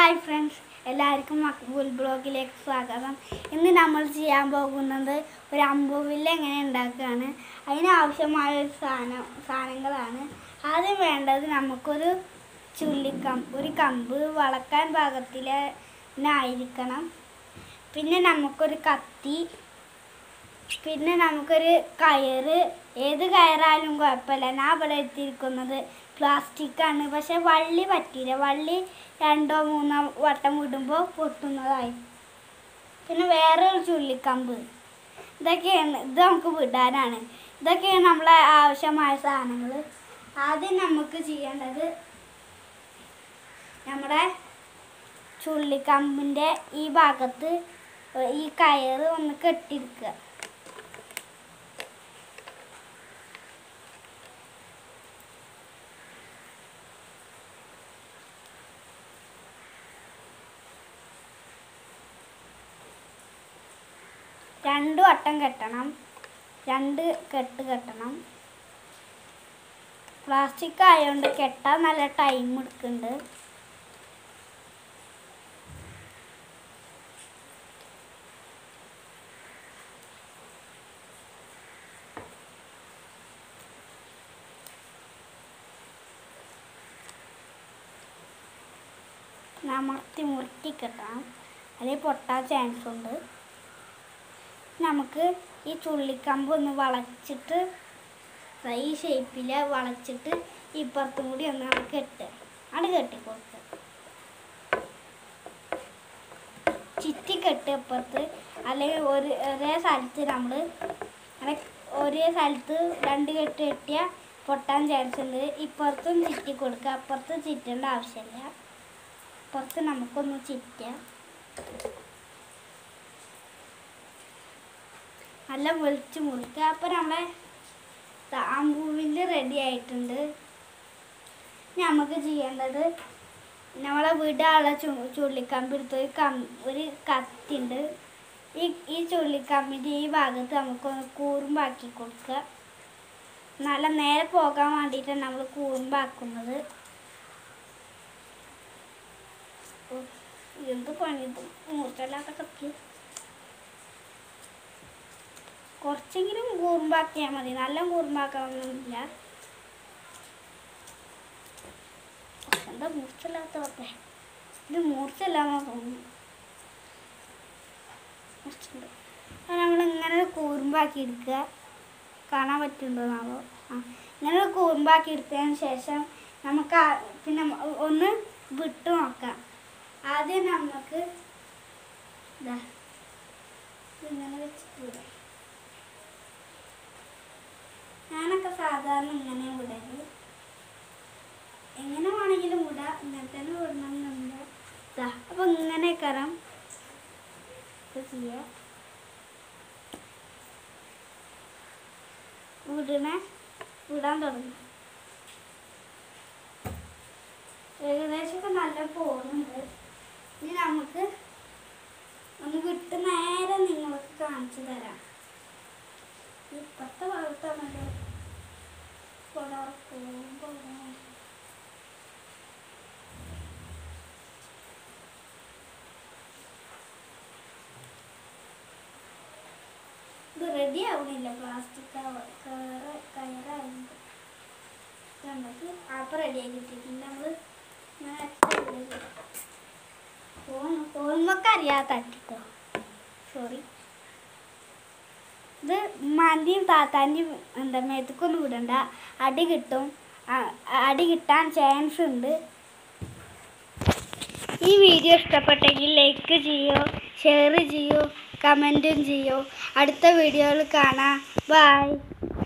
hi friends എല്ലാവർക്കും മക്ബൂൽ ബ്ലോഗിലേക്ക് സ്വാഗതം ഇന്ന് നമ്മൾ ചെയ്യാൻ പോകുന്നത് ഒരു അമ്പുവില്ല എങ്ങനെ ഉണ്ടാക്കുകയാണ് അതിനാവശ്യമായ ഒരു സാധനം സാധനങ്ങളാണ് ആദ്യം വേണ്ടത് നമുക്കൊരു ചുള്ളിക്കമ്പ് ഒരു കമ്പ് വളക്കാൻ പാകത്തിലായിരിക്കണം പിന്നെ നമുക്കൊരു കത്തി പിന്നെ നമുക്കൊരു കയറ് ഏത് കയറാലും കുഴപ്പമില്ല ഞാൻ ഇവിടെ എടുത്തിരിക്കുന്നത് പ്ലാസ്റ്റിക് ആണ് പക്ഷെ വള്ളി പറ്റില്ല വള്ളി രണ്ടോ മൂന്നോ വട്ടം വിടുമ്പോൾ പൊട്ടുന്നതായി പിന്നെ വേറെ ഒരു ചുള്ളിക്കമ്പ് ഇതൊക്കെയാണ് ഇത് നമുക്ക് വിടാനാണ് ഇതൊക്കെയാണ് നമ്മളെ ആവശ്യമായ സാധനങ്ങൾ ആദ്യം നമുക്ക് ചെയ്യേണ്ടത് നമ്മുടെ ചുള്ളിക്കമ്പിൻ്റെ ഈ ഭാഗത്ത് ഈ കയറ് ഒന്ന് കെട്ടിയെടുക്കുക രണ്ട് വട്ടം കെട്ടണം രണ്ട് കെട്ട് കെട്ടണം പ്ലാസ്റ്റിക് ആയതുകൊണ്ട് കെട്ടാൻ നല്ല ടൈം എടുക്കുന്നുണ്ട് അമർത്തി മുറുക്കി കെട്ടണം അല്ലെങ്കിൽ പൊട്ടാൻ ചാൻസ് ഉണ്ട് നമുക്ക് ഈ ചുള്ളിക്കമ്പ് ഒന്ന് വളച്ചിട്ട് ദാ ഈ ഷേപ്പിൽ വളച്ചിട്ട് ഇപ്പുറത്തും കൂടി ഒന്ന് നമുക്ക് കെട്ടുക അത് കെട്ടിക്കൊടുക്കുക ചിറ്റി കെട്ട് ഇപ്പുറത്ത് അല്ലെങ്കിൽ ഒരു ഒരേ സ്ഥലത്ത് നമ്മൾ അങ്ങനെ ഒരേ സ്ഥലത്ത് രണ്ട് കെട്ട് കെട്ടിയാൽ പൊട്ടാൻ ചാൻസ് ഉണ്ട് ഇപ്പുറത്തും ചിറ്റി കൊടുക്കുക അപ്പുറത്ത് ചിറ്റേണ്ട ആവശ്യമില്ല ഇപ്പുറത്ത് നമുക്കൊന്ന് ചിറ്റാം നല്ല വെളിച്ച് മുറിക്കുക അപ്പം നമ്മളെ താമ്പൂവിൻ്റെ റെഡി ആയിട്ടുണ്ട് ഇനി നമുക്ക് ചെയ്യേണ്ടത് നമ്മളെ വീടാളെ ചു ചുള്ളിക്കമ്പ് എടുത്ത് ഒരു കം ഒരു കത്തിണ്ട് ഈ ഈ ചുള്ളിക്കമ്പിൻ്റെ ഈ ഭാഗത്ത് നമുക്കൊന്ന് കൂർമ്പാക്കി കൊടുക്കുക നല്ല നേരെ പോകാൻ വേണ്ടിയിട്ടാണ് നമ്മൾ കൂർമ്പാക്കുന്നത് ഓ, എന്ത് പണി ഇത് മൂർച്ചല്ലാത്ത കത്തി കുറച്ചെങ്കിലും കൂർമ്പാക്കിയാൽ മതി നല്ല കൂർമ്പാക്കണമെന്നില്ല എന്താ മൂർച്ചല്ലാത്ത കത്തെ ഇത് മൂർച്ചല്ലാന്നാ തോന്നുന്നു മൂർച്ചുണ്ട് അത് നമ്മളിങ്ങനെ ഒരു കൂർമ്പാക്കി എടുക്കുക കാണാൻ പറ്റുന്നുണ്ടോന്നാവോ ആ ഇങ്ങനെ ഒരു കൂർമ്പാക്കി എടുത്തതിന് ശേഷം നമുക്ക് ആ- പിന്നെ മ- ഒന്ന് വിട്ട് നോക്കാം ആദ്യം നമുക്ക് ഇതാ ഇങ്ങനെ വെച്ചിട്ട് വിടാം ഞാനൊക്കെ സാധാരണ ഇങ്ങനെ വിടരുത് എങ്ങനെ വേണമെങ്കിലും വിടാം ഇങ്ങനെ തന്നെ വിടണമെന്നില്ല ഇതാ അപ്പൊ ഇങ്ങനെ കരം ചെയ്യാ വിടണേ വിടാൻ തുടങ്ങി ഏകദേശമൊക്കെ നല്ല പോകുന്നുണ്ട് ഇനി നമുക്ക് ഒന്ന് വിട്ട് നേരെ നിങ്ങൾക്ക് കാണിച്ചു തരാം ഇപ്പത്തെ വളർത്താണല്ലോ ഇത് റെഡി ആവണില്ല പ്ലാസ്റ്റിക് കയറാവുന്നത് നമുക്ക് ആപ്പ് റെഡി ആക്കി കിട്ടിയിട്ടുണ്ട് നമ്മൾ ഫോൺ ഫോണൊക്കെ അറിയാത്ത തട്ടിക്കോ സോറി ഇത് ഉമ്മാൻ്റെയും താത്താൻ്റെയും എന്താ മേത്തക്കൊന്നും വിടണ്ട അടി കിട്ടും ആ- അടി കിട്ടാൻ ചാൻസ് ഉണ്ട് ഈ വീഡിയോ ഇഷ്ടപ്പെട്ടെങ്കിൽ ലൈക്ക് ചെയ്യോ ഷെയർ ചെയ്യോ കമൻറ്റും ചെയ്യോ അടുത്ത വീഡിയോയിൽ കാണാം ബൈ